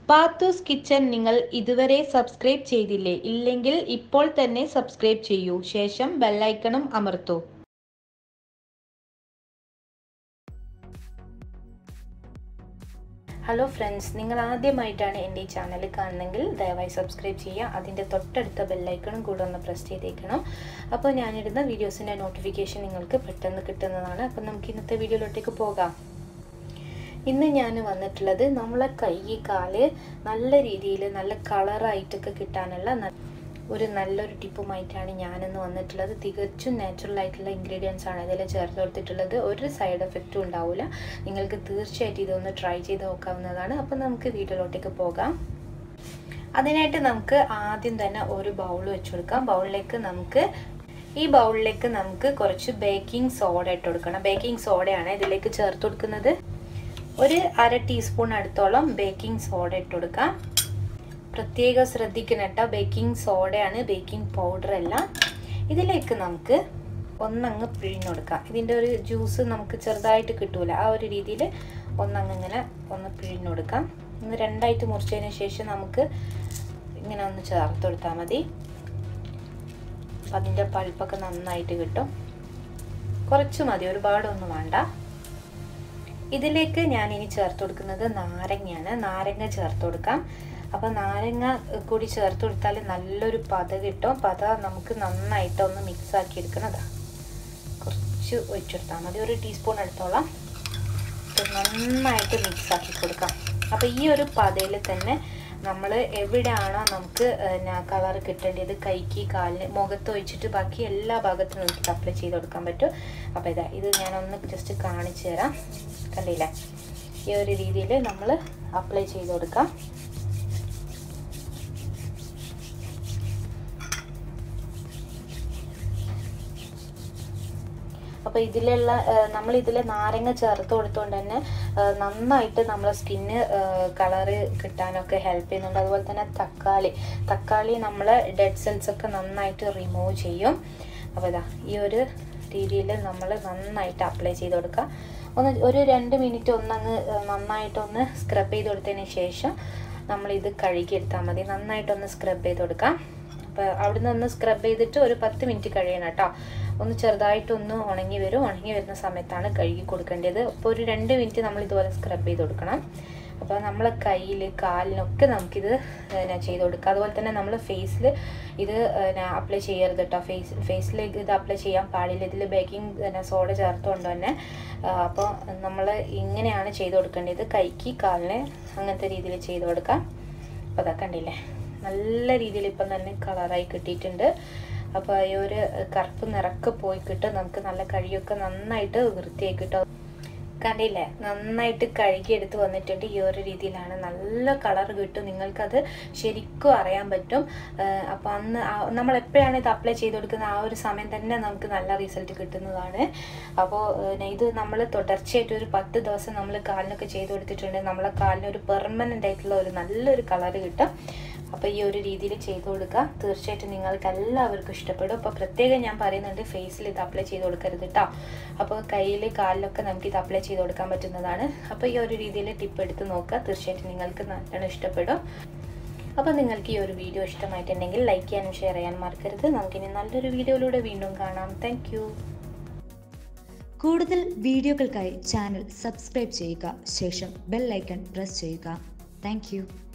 Pathu's kitchen നിങ്ങൾ ഇതുവരെ subscribe ചെയ്തില്ലേ ഇല്ലെങ്കിൽ ഇപ്പോൾ തന്നെ സബ്സ്ക്രൈബ് ചെയ്യൂ ശേഷം ബെല്ലൈക്കണും അമർത്തൂ ഹലോ ഫ്രണ്ട്സ് നിങ്ങൾ ആദ്യമായിട്ടാണ് എൻ്റെ ഈ ചാനൽ കാണുന്നതെങ്കിൽ ദയവായി സബ്സ്ക്രൈബ് ചെയ്യുക അതിൻ്റെ തൊട്ടടുത്ത ബെല്ലൈക്കണും കൂടെ ഒന്ന് പ്രസ് ചെയ്തേക്കണം അപ്പോൾ ഞാനിടുന്ന വീഡിയോസിൻ്റെ നോട്ടിഫിക്കേഷൻ നിങ്ങൾക്ക് പെട്ടെന്ന് കിട്ടുന്നതാണ് അപ്പോൾ നമുക്ക് ഇന്നത്തെ വീഡിയോയിലോട്ടേക്ക് പോകാം ഇന്ന് ഞാൻ വന്നിട്ടുള്ളത് നമ്മളെ കൈ കാല് നല്ല രീതിയിൽ നല്ല കളറായിട്ടൊക്കെ കിട്ടാനുള്ള ഒരു നല്ലൊരു ടിപ്പുമായിട്ടാണ് ഞാനിന്ന് വന്നിട്ടുള്ളത് തികച്ചും നാച്ചുറൽ ആയിട്ടുള്ള ഇൻഗ്രീഡിയൻസ് ആണ് ഇതിൽ ചേർത്ത് കൊടുത്തിട്ടുള്ളത് ഒരു സൈഡ് എഫക്റ്റും ഉണ്ടാവില്ല നിങ്ങൾക്ക് തീർച്ചയായിട്ടും ഇതൊന്ന് ട്രൈ ചെയ്ത് നോക്കാവുന്നതാണ് അപ്പം നമുക്ക് വീഡിയോയിലോട്ടേക്ക് പോകാം അതിനായിട്ട് നമുക്ക് ആദ്യം തന്നെ ഒരു ബൗൾ വെച്ച് കൊടുക്കാം ബൗളിലേക്ക് നമുക്ക് ഈ ബൗളിലേക്ക് നമുക്ക് കുറച്ച് ബേക്കിംഗ് സോഡ ഇട്ട് കൊടുക്കണം ബേക്കിംഗ് സോഡയാണ് ഇതിലേക്ക് ചേർത്ത് കൊടുക്കുന്നത് ഒരു അര ടീസ്പൂൺ അടുത്തോളം ബേക്കിംഗ് സോഡ ഇട്ട് കൊടുക്കാം പ്രത്യേകം ശ്രദ്ധിക്കണം കേട്ടോ ബേക്കിംഗ് സോഡയാണ് ബേക്കിംഗ് പൗഡർ അല്ല ഇതിലേക്ക് നമുക്ക് ഒന്നങ്ങ് പിഴിഞ്ഞു കൊടുക്കാം ഇതിൻ്റെ ഒരു ജ്യൂസ് നമുക്ക് ചെറുതായിട്ട് കിട്ടൂല ആ ഒരു രീതിയിൽ ഒന്നങ്ങ് ഇങ്ങനെ ഒന്ന് പിഴിഞ്ഞു കൊടുക്കാം ഒന്ന് രണ്ടായിട്ട് മുറിച്ചതിന് ശേഷം നമുക്ക് ഇങ്ങനെ ഒന്ന് ചേർത്ത് കൊടുത്താൽ മതി അപ്പം അതിൻ്റെ പഴുപ്പൊക്കെ നന്നായിട്ട് കിട്ടും കുറച്ച് മതി ഒരുപാടൊന്നും വേണ്ട ഇതിലേക്ക് ഞാൻ ഇനി ചേർത്ത് കൊടുക്കുന്നത് നാരങ്ങയാണ് നാരങ്ങ ചേർത്ത് കൊടുക്കാം അപ്പോൾ നാരങ്ങ കൂടി ചേർത്ത് കൊടുത്താൽ നല്ലൊരു പത കിട്ടും പത നമുക്ക് നന്നായിട്ട് ഒന്ന് മിക്സ് ആക്കി എടുക്കണതാ കുറച്ച് ഒഴിച്ചെടുത്താൽ മതി ഒരു ടീസ്പൂൺ എടുത്തോളം നന്നായിട്ട് മിക്സ് ആക്കി കൊടുക്കാം അപ്പോൾ ഈ ഒരു പതയിൽ തന്നെ നമ്മൾ എവിടെയാണോ നമുക്ക് കളർ കിട്ടേണ്ടത് കൈക്ക് കാലിന് മുഖത്ത് ഒഴിച്ചിട്ട് ബാക്കി എല്ലാ ഭാഗത്തും നമുക്ക് അപ്ലൈ ചെയ്ത് കൊടുക്കാൻ പറ്റും അപ്പോൾ ഇതാ ഇത് ഞാനൊന്ന് ജസ്റ്റ് കാണിച്ചു തരാം കണ്ടില്ലേ ഈ ഒരു രീതിയിൽ നമ്മൾ അപ്ലൈ ചെയ്ത് കൊടുക്കാം അപ്പോൾ ഇതിലുള്ള നമ്മൾ ഇതിൽ നാരങ്ങ ചേർത്ത് കൊടുത്തുകൊണ്ട് തന്നെ നന്നായിട്ട് നമ്മളെ സ്കിന്ന് കളറ് കിട്ടാനൊക്കെ ഹെൽപ്പ് ചെയ്യുന്നുണ്ട് അതുപോലെ തന്നെ തക്കാളി തക്കാളി നമ്മളെ ഡെഡ് സെൽസ് ഒക്കെ നന്നായിട്ട് റിമൂവ് ചെയ്യും അപ്പോൾ ഇതാ ഈ ഒരു രീതിയിൽ നമ്മൾ നന്നായിട്ട് അപ്ലൈ ചെയ്ത് കൊടുക്കുക ഒന്ന് ഒരു രണ്ട് മിനിറ്റ് ഒന്നങ്ങ് നന്നായിട്ടൊന്ന് സ്ക്രബ് ചെയ്ത് കൊടുത്തതിന് ശേഷം നമ്മളിത് കഴുകിയെടുത്താൽ മതി നന്നായിട്ടൊന്ന് സ്ക്രബ് ചെയ്ത് കൊടുക്കാം അപ്പോൾ അവിടുന്ന് ഒന്ന് സ്ക്രബ് ചെയ്തിട്ട് ഒരു പത്ത് മിനിറ്റ് കഴിയണം കേട്ടോ ഒന്ന് ചെറുതായിട്ടൊന്ന് ഉണങ്ങി വരും ഉണങ്ങി വരുന്ന സമയത്താണ് കഴുകി കൊടുക്കേണ്ടത് അപ്പോൾ ഒരു രണ്ട് മിനിറ്റ് നമ്മൾ ഇതുപോലെ സ്ക്രബ് ചെയ്ത് കൊടുക്കണം അപ്പോൾ നമ്മളെ കയ്യിൽ കാലിനൊക്കെ നമുക്കിത് ചെയ്ത് കൊടുക്കാം അതുപോലെ തന്നെ നമ്മൾ ഫേസിൽ ഇത് അപ്ലൈ ചെയ്യരുത് കേട്ടോ ഫേസ് ഫേസിൽ ഇത് അപ്ലൈ ചെയ്യാൻ പാടില്ല ഇതിൽ ബേക്കിംഗ് സോഡ ചേർത്തുകൊണ്ട് തന്നെ അപ്പോൾ നമ്മൾ ഇങ്ങനെയാണ് ചെയ്ത് കൊടുക്കേണ്ടത് കൈക്ക് കാലിന് അങ്ങനത്തെ രീതിയിൽ ചെയ്ത് കൊടുക്കാം അപ്പോൾ അതൊക്കെ കണ്ടില്ലേ നല്ല രീതിയിൽ ഇപ്പം തന്നെ കളറായി കിട്ടിയിട്ടുണ്ട് അപ്പോൾ ഈ ഒരു കറുപ്പ് നിറക്ക് പോയി കിട്ടും നമുക്ക് നല്ല കഴിയൊക്കെ നന്നായിട്ട് വൃത്തിയായി കിട്ടും കണ്ടില്ലേ നന്നായിട്ട് കഴുകി എടുത്ത് വന്നിട്ടുണ്ട് ഈ ഒരു രീതിയിലാണ് നല്ല കളർ കിട്ടും നിങ്ങൾക്കത് ശരിക്കും അറിയാൻ പറ്റും അപ്പോൾ അന്ന് നമ്മൾ എപ്പോഴാണ് ഇത് അപ്ലൈ ചെയ്ത് കൊടുക്കുന്ന ആ ഒരു സമയം തന്നെ നമുക്ക് നല്ല റിസൾട്ട് കിട്ടുന്നതാണ് അപ്പോൾ ഇത് നമ്മൾ തുടർച്ചയായിട്ട് ഒരു പത്ത് ദിവസം നമ്മൾ കാലിനൊക്കെ ചെയ്ത് കൊടുത്തിട്ടുണ്ട് നമ്മളെ കാലിന് ഒരു പെർമനൻ്റ് ആയിട്ടുള്ള ഒരു നല്ലൊരു കളർ കിട്ടും അപ്പോൾ ഈ ഒരു രീതിയിൽ ചെയ്ത് കൊടുക്കുക തീർച്ചയായിട്ടും നിങ്ങൾക്ക് എല്ലാവർക്കും ഇഷ്ടപ്പെടും അപ്പോൾ പ്രത്യേകം ഞാൻ പറയുന്നുണ്ട് ഫേസിൽ ഇത് അപ്ലൈ ചെയ്ത് കൊടുക്കരുത് കേട്ടോ അപ്പോൾ കയ്യിൽ കാലിലൊക്കെ നമുക്ക് ഇത് അപ്ലൈ ചെയ്ത് കൊടുക്കാൻ പറ്റുന്നതാണ് അപ്പോൾ ഈ ഒരു രീതിയിൽ ടിപ്പ് എടുത്ത് നോക്കുക തീർച്ചയായിട്ടും നിങ്ങൾക്ക് നല്ലോണം ഇഷ്ടപ്പെടും അപ്പോൾ നിങ്ങൾക്ക് ഈ ഒരു വീഡിയോ ഇഷ്ടമായിട്ടുണ്ടെങ്കിൽ ലൈക്ക് ചെയ്യാനും ഷെയർ ചെയ്യാനും മറക്കരുത് നമുക്കിനി നല്ലൊരു വീഡിയോയിലൂടെ വീണ്ടും കാണാം താങ്ക് കൂടുതൽ വീഡിയോകൾക്കായി ചാനൽ സബ്സ്ക്രൈബ് ചെയ്യുക ശേഷം ബെൽ ഐക്കൺ പ്രസ് ചെയ്യുക താങ്ക്